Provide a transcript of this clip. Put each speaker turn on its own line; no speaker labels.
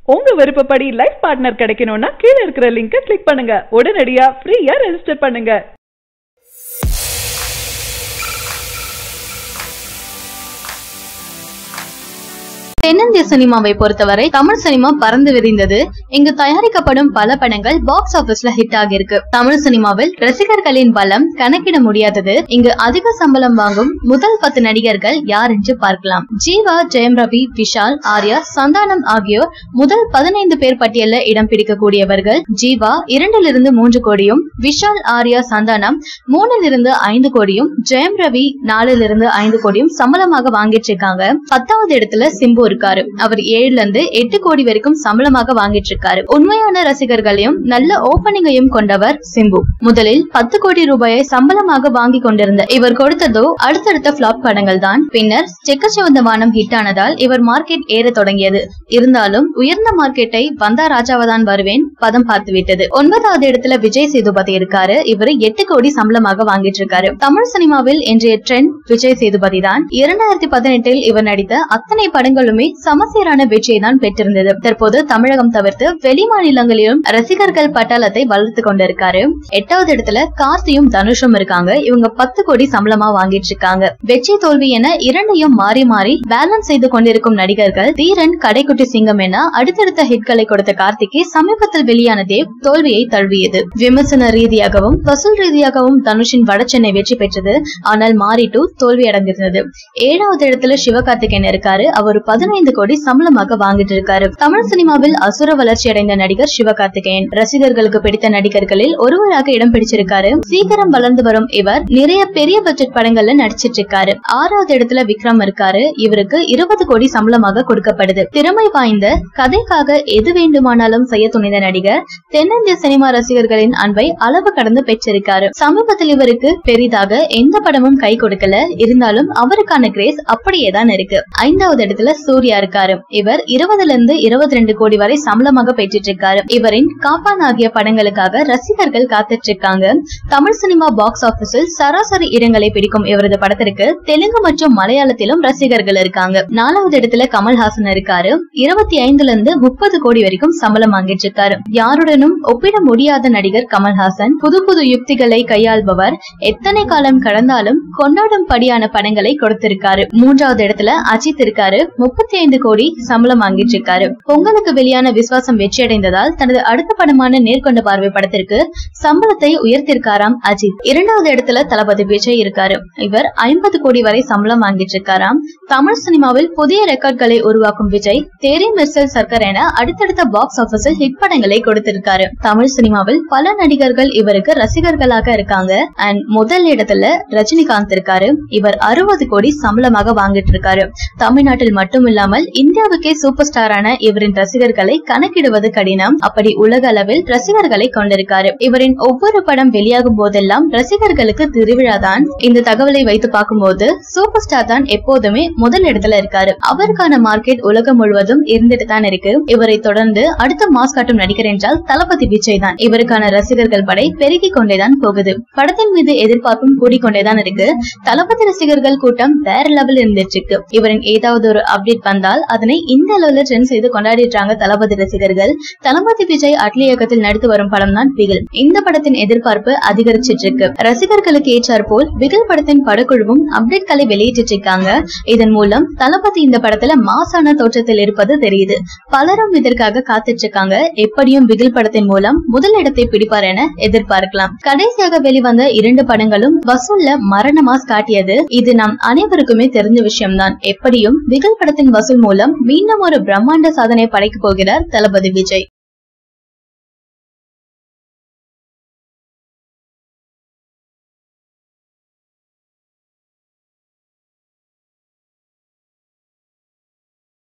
உங்க விருப்பப்படி life partner கிடைக்கணும்னா கீழ இருக்கிற லிங்கை கிளிக் பண்ணுங்க உடனடியா ஃப்ரீயா ரெஜிஸ்டர் பண்ணுங்க
தென்னிந்திய சினிமாவை பொறுத்தவரை தமிழ் சினிமா பறந்து விரிந்தது இங்கு தயாரிக்கப்படும் பல படங்கள் பாக்ஸ் ஆபீஸ்ல ஹிட் ஆகியிருக்கு தமிழ் சினிமாவில் ரசிகர்களின் பலம் கணக்கிட முடியாதது இங்கு அதிக சம்பளம் வாங்கும் முதல் பத்து நடிகர்கள் யார் என்று பார்க்கலாம் ஜீவா ஜெயம் ரவி விஷால் ஆர்யா சந்தானம் ஆகியோர் முதல் பதினைந்து பேர் பட்டியல்ல இடம் பிடிக்கக்கூடியவர்கள் ஜீவா இரண்டிலிருந்து மூன்று கோடியும் விஷால் ஆர்யா சந்தானம் மூணிலிருந்து ஐந்து கோடியும் ஜெயம் ரவி நாலுலிருந்து ஐந்து கோடியும் சம்பளமாக வாங்கிட்டு இருக்காங்க பத்தாவது இடத்துல சிம்பு இருக்காரு அவர் ஏழுல இருந்து எட்டு கோடி வரைக்கும் சம்பளமாக வாங்கிட்டு இருக்காரு உண்மையான ரசிகர்களையும் நல்ல ஓபனிங்கையும் கொண்டவர் சிம்பு முதலில் பத்து கோடி ரூபாயை சம்பளமாக வாங்கி கொண்டிருந்த இவர் கொடுத்ததோ அடுத்தடுத்த பிளாப் படங்கள் தான் பின்னர் செக்கச்சிவந்த வானம் ஹிட் ஆனதால் இவர் மார்க்கெட் ஏற தொடங்கியது இருந்தாலும் உயர்ந்த மார்க்கெட்டை வந்தா ராஜாவதான் வருவேன் பதம் பார்த்து விட்டது ஒன்பதாவது இடத்துல விஜய் சேதுபதி இருக்காரு இவர் எட்டு கோடி சம்பளமாக வாங்கிட்டு இருக்காரு தமிழ் சினிமாவில் இன்றைய ட்ரெண்ட் விஜய் சேதுபதி தான் இரண்டாயிரத்தி பதினெட்டில் இவர் நடித்த அத்தனை படங்களுமே சமசீரான வெற்றியை தான் பெற்றிருந்தது தற்போது தமிழகம் தவிர்த்து வெளி மாநிலங்களிலும் ரசிகர்கள் பட்டாளத்தை வளர்த்து கொண்டிருக்காரு எட்டாவது இடத்துல கார்த்தியும் தனுஷும் இருக்காங்க இவங்க பத்து கோடி சம்பளமா வாங்கிட்டு இருக்காங்க வெற்றி தோல்வி என இரண்டையும் மாறி மாறி பேலன்ஸ் செய்து கொண்டிருக்கும் நடிகர்கள் தீரன் கடைக்குட்டி சிங்கம் என அடுத்தடுத்த ஹிட்களை கொடுத்த கார்த்திக்கு சமீபத்தில் வெளியான தேவ் தோல்வியை தழுவியது விமர்சன ரீதியாகவும் வசூல் ரீதியாகவும் தனுஷின் வடசென்னை வெற்றி பெற்றது ஆனால் மாறி டூ தோல்வி அடைந்திருந்தது ஏழாவது இடத்துல சிவகார்த்திகேயன் இருக்காரு அவர் பதினைந்து கோடி சம்பளமாக வாங்கிட்டு இருக்காரு தமிழ் சினிமாவில் அசுர வளர்ச்சி அடைந்த நடிகர் சிவகார்த்திகேயன் ரசிகர்களுக்கு பிடித்த நடிகர்களில் ஒருவராக இடம் பிடிச்சிருக்காரு சீக்கிரம் வளர்ந்து வரும் இவர் நிறைய பெரிய பட்ஜெட் படங்கள்ல நடிச்சிட்டு இருக்காரு ஆறாவது இடத்துல விக்ரம் இருக்காரு இவருக்கு இருபது கோடி சம்பளமாக கொடுக்கப்படுது திறமை வாய்ந்த கதைக்காக எது வேண்டுமானாலும் செய்ய துணிந்த நடிகர் தென்னிந்திய சினிமா ரசிகர்களின் அன்பை அளவு கடந்து பெற்றிருக்காரு சமீபத்தில் இவருக்கு பெரிதாக எந்த படமும் கை கொடுக்கல இருந்தாலும் அவருக்கான கிரேஸ் அப்படியே தான் இருக்கு ஐந்தாவது இடத்துல சூர்யா இருக்காரு இவர் இருபதுல இருந்து இருபத்தி ரெண்டு கோடி வரை சம்பளமாக பெற்றிட்டு இருக்காரு இவரின் காப்பான் ஆகிய படங்களுக்காக ரசிகர்கள் காத்துட்டு இருக்காங்க தமிழ் சினிமா பாக்ஸ் ஆபீஸில் சராசரி இடங்களை பிடிக்கும் இவரது படத்திற்கு தெலுங்கு மற்றும் மலையாளத்திலும் ரசிகர்கள் இருக்காங்க நாலாவது இடத்துல கமல்ஹாசன் இருக்காரு இருபத்தி ஐந்துல இருந்து முப்பது கோடி வரைக்கும் சம்பளம் வாங்கிட்டு இருக்காரு யாருடனும் ஒப்பிட முடியாத நடிகர் கமல்ஹாசன் புது புது யுக்திகளை கையாள்பவர் எத்தனை காலம் கடந்தாலும் கொண்டாடும் படியான படங்களை கொடுத்திருக்காரு மூன்றாவது இடத்துல அஜித் இருக்காரு முப்பத்தி ஐந்து கோடி சம்பளம் வாங்கிட்டு இருக்காரு பொங்கலுக்கு வெளியான விஸ்வாசம் வெற்றி அடைந்ததால் தனது அடுத்த படமான நேர்கொண்ட பார்வை படத்திற்கு சம்பளத்தை உயர்த்திருக்காராம் அஜித் இரண்டாவது இடத்துல தளபதி விஜய் இருக்காரு இவர் ஐம்பது கோடி வரை சம்பளம் வாங்கிட்டு இருக்காராம் தமிழ் சினிமாவில் புதிய ரெக்கார்ட்களை உருவாக்கும் விஜய் தேரி மிர்சல் சர்க்கர் என அடுத்தடுத்த பாக்ஸ் ஆபீஸில் ஹிட் படங்களை கொடுத்திருக்காரு தமிழ் சினிமாவில் பல நடிகர்கள் இவருக்கு ரசிகர்களாக இருக்காங்க அண்ட் முதல் இடத்துல ரஜினிகாந்த் இருக்காரு இவர் அறுபது கோடி சம்பளமாக வாங்கிட்டு இருக்காரு தமிழ்நாட்டில் மட்டும் இல்லாமல் இந்தியாவுக்கே சூப்பர் ஸ்டாரான இவரின் ரசிகர்களை கணக்கிடுவது கடினம் அப்படி உலக அளவில் ரசிகர்களை கொண்டிருக்காரு இவரின் ஒவ்வொரு படம் வெளியாகும் போதெல்லாம் ரசிகர்களுக்கு திருவிழாதான் இந்த தகவலை வைத்து பார்க்கும்போது சூப்பர் ஸ்டார் தான் எப்போதுமே முதல் இடத்துல இருக்காரு அவருக்கான மார்க்கெட் உலகம் முழுவதும் இருந்துட்டு தான் இருக்கு இவரை தொடர்ந்து அடுத்த மாஸ் காட்டும் நடிகர் என்றால் தளபதி விஜய் தான் இவருக்கான ரசிகர்கள் படை பெருகிக் கொண்டேதான் போகுது படத்தின் மீது எதிர்பார்ப்பும் கூடிக்கொண்டேதான் இருக்கு தளபதி ரசிகர்கள் கூட்டம் வேற லெவல் இருந்துட்டு இருக்கு இவரின் ஏதாவது ஒரு அப்டேட் வந்தால் அதனை இந்த அளவுல ட்ரெண்ட் செய்து கொண்டாடிட்டாங்க தளபதி ரசிகர்கள் தளபதி விஜய் அட்லி இயக்கத்தில் நடித்து வரும் படம் தான் பிகில் இந்த படத்தின் எதிர்பார்ப்பு அதிகரிச்சிட்டு இருக்கு ரசிகர்களுக்கு ஏற்றார் போல் பிகில் படத்தின் படக்குழுவும் அப்டேட்களை வெளியிட்டு இருக்காங்க இதன் மூலம் தளபதி இந்த படத்துல மாசான தோற்றத்தில் இருப்பது தெரியுது பலரும் இதற்காக காத்துட்டு இருக்காங்க எப்படியும் பிகில் படத்தின் மூலம் முதல் இடத்தை பிடிப்பார் என எதிர்பார்க்கலாம் கடைசியாக வெளிவந்த இரண்டு படங்களும் வசூல்ல மரண மாஸ் காட்டியது இது நம் அனைவருக்குமே தெரிஞ்ச விஷயம்தான் எப்படியும் பிகில் படத்தின் வசூல் மூலம் மீண்டும் ஒரு பிரம்மாண்ட சாதனை படைக்க போகிறார் தளபதி விஜய்